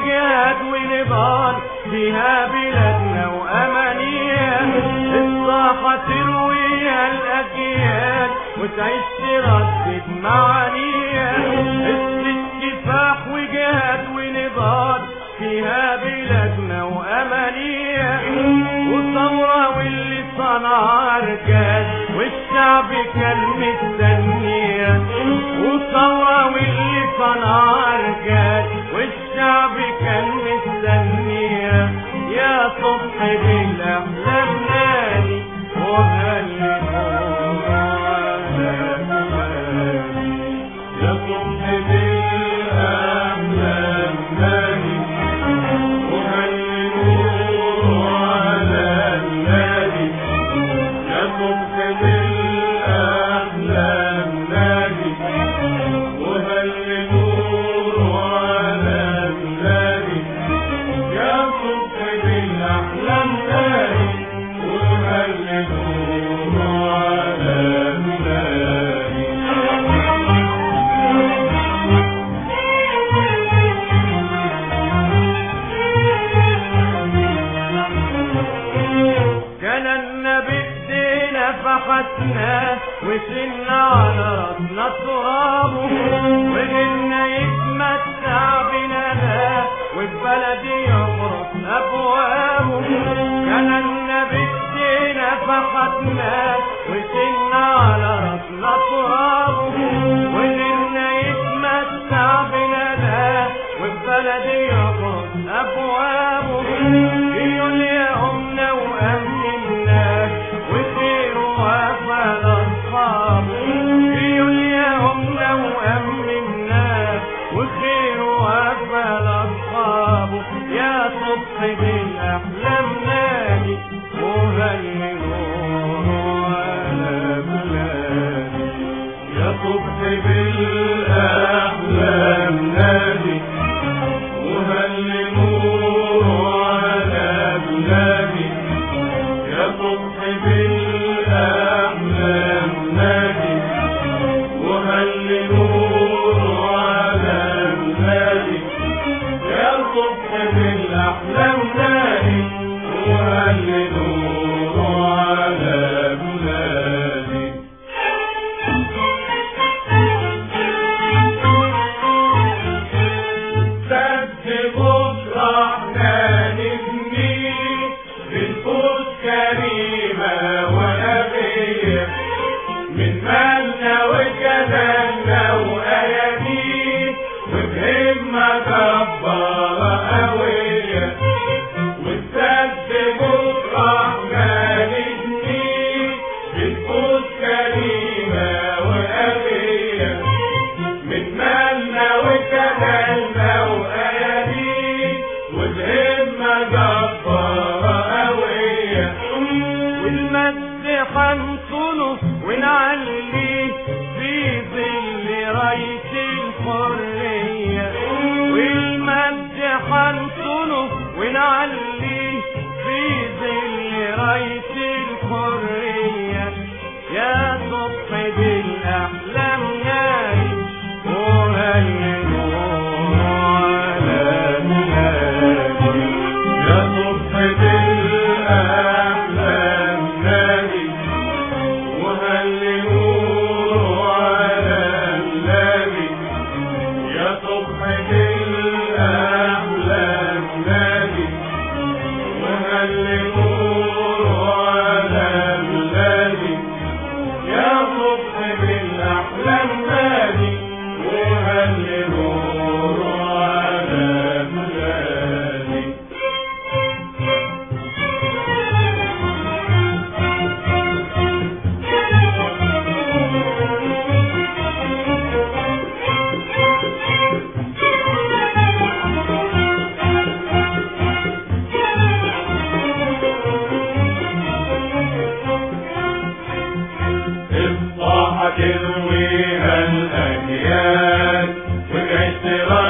وجهاد ونضال فيها بلادنا وأمانيها الصاحة ترويها الأجيال وتعيش تردد معانيها الست كفاح وجهاد ونضال فيها بلادنا وأمانيها والثورة واللي صنعها رجال والشعب كان مستنيها والثورة واللي صنعها رجال والشعب كان مستنيها يا صبح بالأحلام نادي وهل يا صبح بالأحلام نادي وهللوا على النادي يا صبح بالأحلام نادي وهللوا على النادي يا صبح بالأحلام نادي وهللوا على النادي كان النبي بدينا فحتنا وسنا على راسنا ترابه وجدنا يتمتع بنا والبلد يغرق ابوابه كان النبي بدينا فحتنا وسنا على راسنا ترابه وجدنا يتمتع بنا والبلد يغرق ابوابه يقول يا أمنا وأمنا وخير وفى الأصحاب يقول يا أمنا وأمنا وخير وفى الأصحاب يا صبح بالأحلام نادي وهينوا على بلادي يا صبح بالأحلام نادي وهللوا على بلادي يا صبح بالأحلام نادي وهللوا على بلادي يا صبح بالأحلام نادي وهللوا على بلادي سد بكرة احنا نبني بنفوس كريمة وأبية من مالنا وجمالنا وأيادي وبهمة جبارة قوية والسد بكرة احنا نبني بنفوس كريمة وأبية من مالنا وكمالنا وأيادي والهمة جبارة قوية والمجد حنصله ونعليه في ظل راية الحرية والمجد حنصله ونعليه في ظل راية الحرية يا صبح بالأحلام نايم وهللوا على النادي يا صبح بالأحلام نادي وهللوا على النادي يا صبح بالأحلام نادي وهللوا على النادي يا صبح بالأحلام نادي وهللوا على النادي الصاحة ترويها الأجيال وتعيش